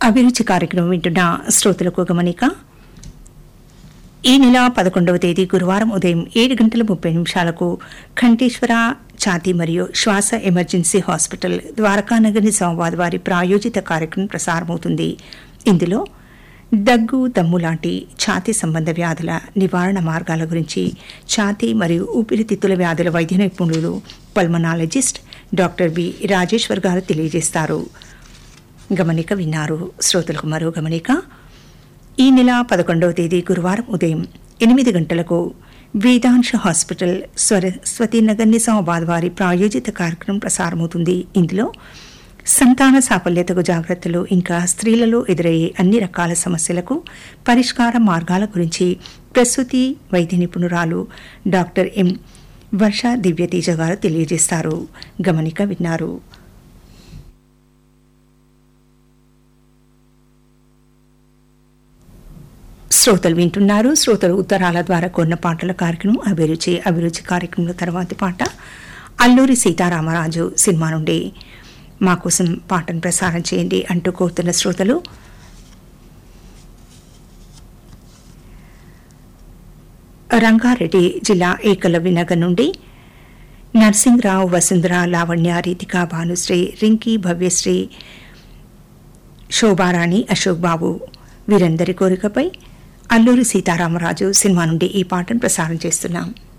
అభిరుచి కార్యక్రమం వింటున్న శ్రోతలకు గమనిక ఈ నెల పదకొండవ తేదీ గురువారం ఉదయం ఏడు గంటల ముప్పై నిమిషాలకు ఖండేశ్వర ఛాతీ మరియు శ్వాస ఎమర్జెన్సీ హాస్పిటల్ ద్వారకానగర్ నిజామాబాద్ వారి ప్రాయోజిత కార్యక్రమం ప్రసారమవుతుంది ఇందులో దగ్గు దమ్ము లాంటి ఛాతీ సంబంధ వ్యాధుల నివారణ మార్గాల గురించి ఛాతీ మరియు ఊపిరితిత్తుల వ్యాధుల వైద్య నిపుణులు పల్మనాలజిస్ట్ డాక్టర్ బి రాజేశ్వర్ గారు తెలియజేస్తారు గమనిక విన్నారు శ్రోతలకు మరో గమనిక ఈ నెల పదకొండవ తేదీ గురువారం ఉదయం ఎనిమిది గంటలకు వేదాంశ హాస్పిటల్ స్వర స్వతీనగర్ నిజామాబాద్ వారి ప్రాయోజిత కార్యక్రమం ప్రసారమవుతుంది ఇందులో సంతాన సాఫల్యతకు జాగ్రత్తలు ఇంకా స్త్రీలలో ఎదురయ్యే అన్ని రకాల సమస్యలకు పరిష్కార మార్గాల గురించి ప్రసూతి వైద్య నిపుణురాలు డాక్టర్ ఎం వర్ష దివ్యతేజ గారు తెలియజేస్తారు గమనిక విన్నారు శ్రోతలు వింటున్నారు శ్రోతలు ఉత్తరాల ద్వారా కొన్న పాటల కార్యక్రమం అభిరుచి అభిరుచి కార్యక్రమంలో తర్వాతి పాట అల్లూరి సీతారామరాజు సినిమా నుండి మా కోసం పాటను ప్రసారం చేయండి అంటూ కోరుతున్న శ్రోతలు రంగారెడ్డి జిల్లా ఏకలవ్య నగర్ నుండి నర్సింగ్రావు వసుంధర లావణ్య రీతిక భానుశ్రీ రింకీ భవ్యశ్రీ శోభారాణి అశోక్ బాబు వీరందరి కోరికపై అల్లూరి సీతారామరాజు సినిమా నుండి ఈ పాటను ప్రసారం చేస్తున్నాం